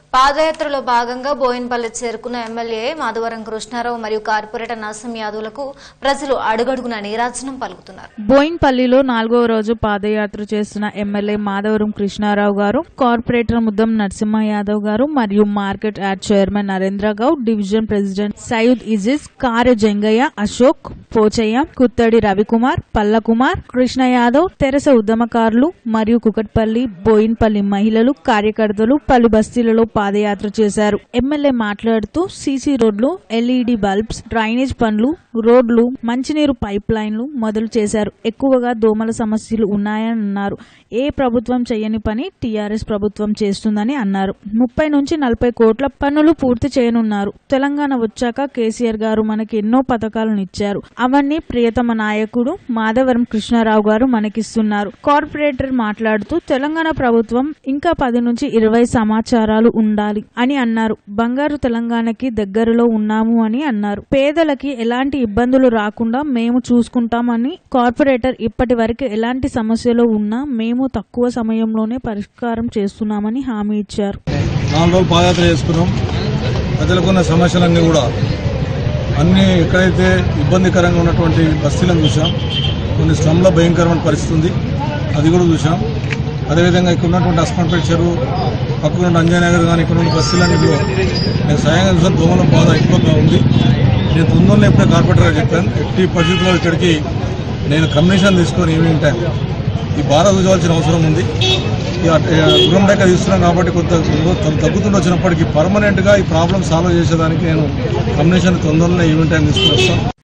పాదయాత్రలో భాగంగా బోయిన్పల్లి చేరుకున్న ఎమ్మెల్యే మాధవరం కృష్ణారావు మరియు కార్పొరేటర్ నరసింహ యాదవ్లకు ప్రజలు అడుగడుగున నీరాజనం పలుకుతున్నారు బోయిన్పల్లిలో నాలుగవ రోజు పాదయాత్ర చేస్తున్న ఎమ్మెల్యే మాధవరం కృష్ణారావు గారు కార్పొరేటర్ ముద్దం నరసింహ యాదవ్ గారు మరియు market yard chairman Narendra Goud division president Syed ఇజిజ్ కార్య జంగయ్య అశోక్ పోచయ్య కుత్తడి రవికుమార్ పల్లకుమార్ కృష్ణ యాదవ్ తెరస ఉద్యమకారులు మరియు కుకట్పల్లి బోయిన్పల్లి మహిళలు కార్యకర్తలు పలు బస్తీలలో పాదయాత్ర చేశారు ఎమ్మెల్యే మాట్లాడుతూ సీసీ రోడ్లు ఎల్ఈడి బల్బ్స్ డ్రైనేజ్ పనులు రోడ్లు మంచినీరు పైప్ లైన్లు మొదలు చేశారు ఎక్కువగా దోమల సమస్యలు ఉన్నాయని అన్నారు ఏ ప్రభుత్వం చేయని పని టీఆర్ఎస్ ప్రభుత్వం చేస్తుందని అన్నారు ముప్పై నుంచి నలభై కోట్ల పనులు పూర్తి చేయనున్నారు తెలంగాణ వచ్చాక కేసీఆర్ గారు మనకి ఎన్నో పథకాలను ఇచ్చారు అవన్నీ ప్రియతమ నాయకుడు మాధవరం కృష్ణారావు గారు మనకిస్తున్నారు కార్పొరేటర్ మాట్లాడుతూ తెలంగాణ ప్రభుత్వం ఇంకా పది నుంచి ఇరవై సమాచారాలు ఉండాలి అని అన్నారు బంగారు తెలంగాణకి దగ్గరలో ఉన్నాము అని అన్నారు పేదలకి ఎలాంటి ఇబ్బందులు రాకుండా మేము చూసుకుంటామని కార్పొరేటర్ ఇప్పటి వరకు ఎలాంటి సమస్యలు ఉన్నా మేము తక్కువ సమయంలోనే పరిష్కారం చేస్తున్నామని హామీ ఇచ్చారు నాలుగు రోజులు పాదయాత్ర చేసుకున్నాం ప్రజలకు ఉన్న సమస్యలన్నీ కూడా అన్ని ఎక్కడైతే ఇబ్బందికరంగా ఉన్నటువంటి బస్తీలను చూసాం కొన్ని స్లమ్లో భయంకరమైన పరిస్థితి ఉంది అది కూడా చూసాం అదేవిధంగా ఇక్కడ ఉన్నటువంటి అస్మాన్పేట చెరువు పక్కన ఉన్న అంజయనగర్ కానీ ఇక్కడ ఉన్న బస్తీలన్నింటిలో నేను స్వయంగా చూసాను దోమల బాధ ఎక్కువగా ఉంది నేను తొందరలో ఎప్పుడే కార్పొరేటర్గా చెప్పాను ఎట్టి పరిస్థితుల్లో ఇక్కడికి నేను కమిషన్ తీసుకొని ఈవినింగ్ టైం ఈ బాధ చూసవలసిన అవసరం ఉంది ఈ అట్- ఈ దూరం దాకా తీస్తున్నాం కాబట్టి కొంత కొంత తగ్గుతుండి వచ్చినప్పటికీ పర్మనెంట్గా ఈ ప్రాబ్లం సాల్వ్ చేసేదానికి నేను కమిషన్ తొందరలో ఈవెంట్ టైం తీసుకుని వస్తాను